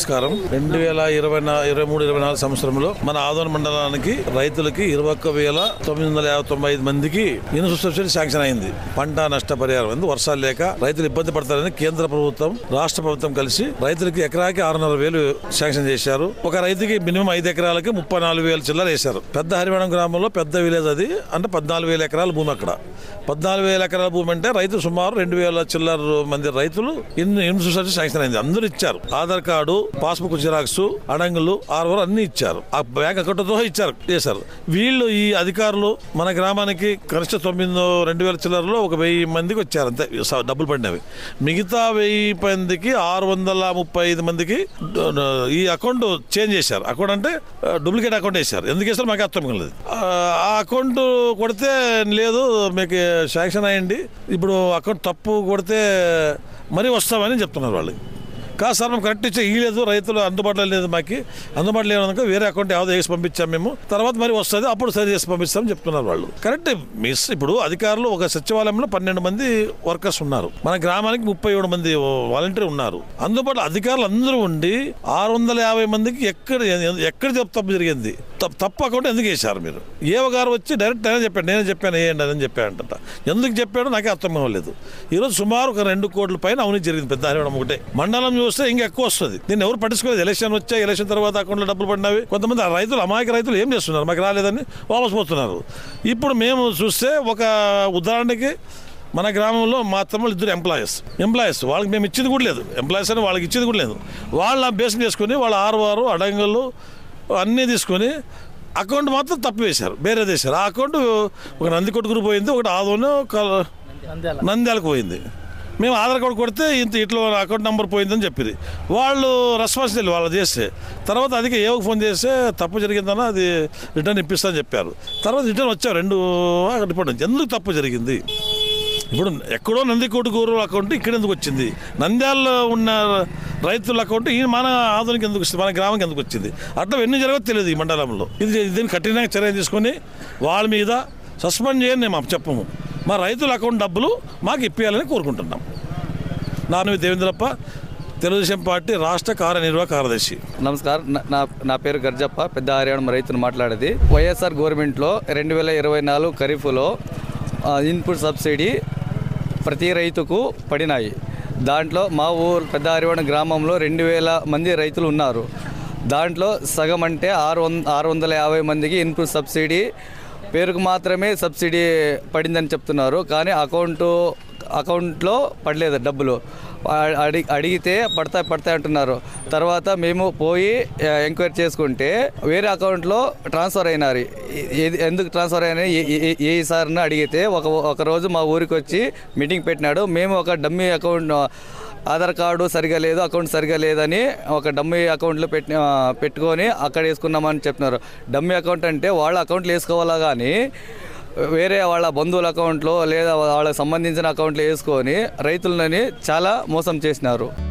నమస్కారం రెండు వేల ఇరవై నా- ఇరవై మూడు ఇరవై నాలుగు సంవత్సరంలో మన ఆదోని మండలానికి రైతులకి ఇరవై ఒక్క వేల తొమ్మిది వందల యాభై తొంభై ఐదు మందికి ఇన్సూరెన్స్ సబ్సిడీ శాంక్షన్ అయింది పంట నష్టపరిహారం ఎందుకు వర్షాలు లేక రైతులు ఇబ్బంది పడతారని కేంద్ర ప్రభుత్వం రాష్ట్ర ప్రభుత్వం కలిసి రైతులకి ఎకరాకి ఆరున్నర వేలు శాంక్షన్ చేశారు ఒక రైతుకి మినిమం ఐదు ఎకరాలకి ముప్పై నాలుగు వేల చిల్లర వేశారు పెద్ద హరివాణం గ్రామంలో పెద్ద విలేజ్ అది అంటే పద్నాలుగు వేల ఎకరాల భూమి అక్కడ పద్నాలుగు వేల ఎకరాల భూమి అంటే రైతు సుమారు రెండు వేల చిల్లర మంది రైతులు ఇన్ని ఇన్సూరెన్స్ శాంక్షన్ అయింది అందరూ ఇచ్చారు ఆధార్ కార్డు పాస్బుక్ జిరాక్స్ అడంగులు ఆరు అన్ని ఇచ్చారు ఆ బ్యాంక్ అకౌంట్తో ఇచ్చారు చేశారు వీళ్ళు ఈ అధికారులు మన గ్రామానికి కనిష్ట తొమ్మిది రెండు వేల చిల్లరలో ఒక వెయ్యి మందికి వచ్చారు అంతే స- డబ్బులు పడినవి మిగతా వెయ్యి మందికి ఆరు వందల ముప్పై ఐదు మందికి డ- డ- ఈ అకౌంట్ చేంజ్ చేశారు అకౌంట్ అంటే ఆ, డూప్లికేట్ అకౌంట్ వేశారు ఎందుకు వేశారు మాకు అర్థం కాలేదు ఆ, ఆ అకౌంట్ కొడితే లేదు మీకు శాంక్షన్ అయ్యండి ఇప్పుడు అకౌంట్ తప్పు కొడితే మరీ వస్తామని చెప్తున్నారు వాళ్ళు కాదు సార్ మేము కరెక్ట్ ఇచ్చే ఇవ్వలేదు రైతులు అందుబాటులో లేదు మాకు అందుబాటులో లేదనుకో వేరే అకౌంట్ యావదో వేసి పంపించాం మేము తర్వాత మరి వస్తుంది అప్పుడు సరి చేసి పంపిస్తామని చెప్తున్నారు వాళ్ళు కరెక్ట్ మిస్ ఇప్పుడు అధికారులు ఒక సచివాలయంలో పన్నెండు మంది వర్కర్స్ ఉన్నారు మన గ్రామానికి ముప్పై ఏడు మంది వాలంటీర్ ఉన్నారు అందుబాటులో అధికారులు అందరూ ఉండి ఆరు వందల యాభై మందికి ఎక్కడ ఎక్కడ తప్పు తప్పు జరిగింది తప్పు- తప్పు అకౌంట్ ఎందుకు వేశారు మీరు ఏవ గారు వచ్చి డైరెక్ట్ నేనే చెప్పాను నేనే చెప్పాను వేయండి అని చెప్పాడంట ఎందుకు చెప్పాడో నాకే అర్థం అవ్వలేదు ఈరోజు సుమారు ఒక రెండు కోట్ల పైన అవినీతి జరిగింది పెద్ద హరివడం ఒకటే మండలం చూస్తే ఇంకా ఎక్కువ వస్తుంది దీన్ని ఎవరు పట్టించుకోలేదు ఎలక్షన్ వచ్చా ఎలక్షన్ తర్వాత అకౌంట్లో డబ్బులు పడినవి కొంతమంది ఆ రైతులు అమాయక రైతులు ఏం చేస్తున్నారు మాకు రాలేదని వాపస్ పోతున్నారు ఇప్పుడు మేము చూస్తే ఒక ఉదాహరణకి మన గ్రామంలో మా తమ్ముళ్ళు ఇద్దరు ఎంప్లాయీస్ ఎంప్లాయీస్ వాళ్ళకి మేము ఇచ్చేది కూడా లేదు ఎంప్లాయీస్ అని వాళ్ళకి ఇచ్చేది కూడా లేదు వాళ్ళ బేస్ చేసుకుని వాళ్ళ ఆరు వారు అడంగులు అన్నీ తీసుకొని అకౌంట్ మాత్రం తప్పు వేశారు వేరే వేశారు ఆ అకౌంట్ ఒక నంది కొట్టుకుని పోయింది ఒకటి ఆదోను ఒక నంద్యాలకు పోయింది మేము ఆధార్ కార్డు కొడితే ఇంత ఇట్లా అకౌంట్ నెంబర్ పోయిందని చెప్పింది వాళ్ళు రెస్పాన్సిబుల్ వాళ్ళు చేస్తే తర్వాత అదికి ఏవో ఫోన్ చేస్తే తప్పు జరిగిందన్న అది రిటర్న్ ఇప్పిస్తామని చెప్పారు తర్వాత రిటర్న్ వచ్చారు రెండు రిపోర్ట్ నుంచి ఎందుకు తప్పు జరిగింది ఇప్పుడు ఎక్కడో నందికోటుకూరు అకౌంట్ ఇక్కడ ఎందుకు వచ్చింది నంద్యాలలో ఉన్న రైతుల అకౌంట్ ఈ మన ఆధునిక ఎందుకు వచ్చింది మన గ్రామానికి ఎందుకు వచ్చింది అట్లా ఎన్ని జరగదో తెలియదు ఈ మండలంలో ఇది దీన్ని కఠినంగా చర్య తీసుకొని వాళ్ళ మీద సస్పెండ్ చేయని మేము చెప్పము మా రైతుల అకౌంట్ డబ్బులు మాకు ఇప్పించాలని కోరుకుంటున్నాం నాను దేవేంద్రప్ప తెలుగుదేశం పార్టీ రాష్ట్ర కార్యనిర్వాహక కార్యదర్శి నమస్కారం నా- నా నా పేరు గర్జప్ప పెద్ద హర్యాణ రైతును మాట్లాడేది వైఎస్ఆర్ గవర్నమెంట్లో రెండు వేల ఇరవై నాలుగు ఖరీఫ్లో ఆ, ఇన్పుట్ సబ్సిడీ ప్రతి రైతుకు పడినాయి దాంట్లో మా ఊరు పెద్ద హరివాణ గ్రామంలో రెండు వేల మంది రైతులు ఉన్నారు దాంట్లో సగం అంటే ఆరు వంద ఆరు వందల యాభై మందికి ఇన్పుట్ సబ్సిడీ పేరుకు మాత్రమే సబ్సిడీ పడిందని చెప్తున్నారు కానీ అకౌంటు అకౌంట్లో పడలేదు డబ్బులు ఆ- అడి అడిగితే పడతాయి పడతాయి అంటున్నారు తర్వాత మేము పోయి ఆ, ఎంక్వైరీ చేసుకుంటే వేరే అకౌంట్లో ట్రాన్స్ఫర్ అయినారు ఏ- ఏది- ఎందుకు ట్రాన్స్ఫర్ అయినాయి ఏ- ఏ- ఏ సార్ని అడిగితే ఒక ఒక రోజు మా ఊరికి వచ్చి మీటింగ్ పెట్టినాడు మేము ఒక డమ్మీ అకౌంట్ ఆధార్ కార్డు సరిగా లేదు అకౌంట్ సరిగా లేదని ఒక డమ్మీ అకౌంట్లో పెట్టి ఆ, పెట్టుకొని అక్కడ వేసుకున్నామని చెప్తున్నారు డమ్మీ అకౌంట్ అంటే వాళ్ళ అకౌంట్లో వేసుకోవాలా కానీ వేరే వాళ్ళ బంధువుల అకౌంట్లో లేదా వాళ్ళకి సంబంధించిన అకౌంట్లో వేసుకొని రైతులని చాలా మోసం చేసినారు